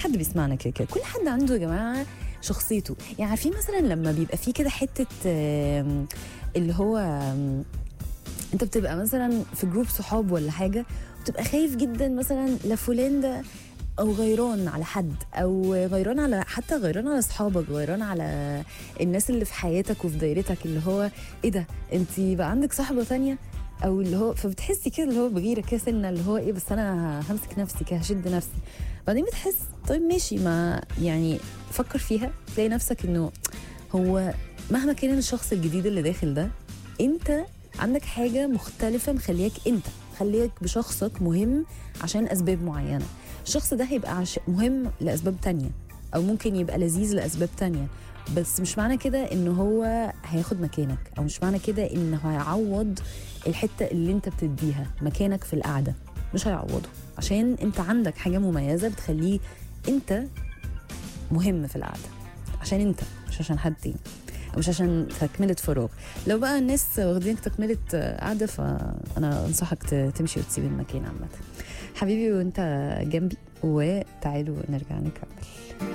حد بيسمعنا كده كده كل حد عنده يا جماعه شخصيته يعني عارفين مثلا لما بيبقى فيه كده حته آم، اللي هو آم، انت بتبقى مثلا في جروب صحاب ولا حاجه وتبقى خايف جدا مثلا لفلان ده او غيران على حد او غيران على حتى غيران على اصحابك غيران على الناس اللي في حياتك وفي دايرتك اللي هو ايه ده انت بقى عندك صاحبه تانية او اللي هو فبتحسي كده اللي هو بغيره كده سنه اللي هو ايه بس انا همسك نفسي كده هشد نفسي بعدين بتحس طيب ماشي ما يعني فكر فيها تلاقي نفسك انه هو مهما كان الشخص الجديد اللي داخل ده انت عندك حاجه مختلفه مخلياك انت خليك بشخصك مهم عشان اسباب معينه الشخص ده هيبقى عش... مهم لاسباب تانية او ممكن يبقى لذيذ لاسباب تانية بس مش معنى كده ان هو هياخد مكانك او مش معنى كده انه هيعوض الحته اللي انت بتديها مكانك في القعده مش هيعوضه عشان انت عندك حاجه مميزه بتخليه انت مهم في القعده عشان انت مش عشان حد تاني أو مش عشان تكملة فراغ لو بقى الناس واخدينك تكملة قعدة فأنا أنصحك ت- تمشي وتسيب المكان عامة حبيبي وانت جنبي وتعالوا نرجع نكمل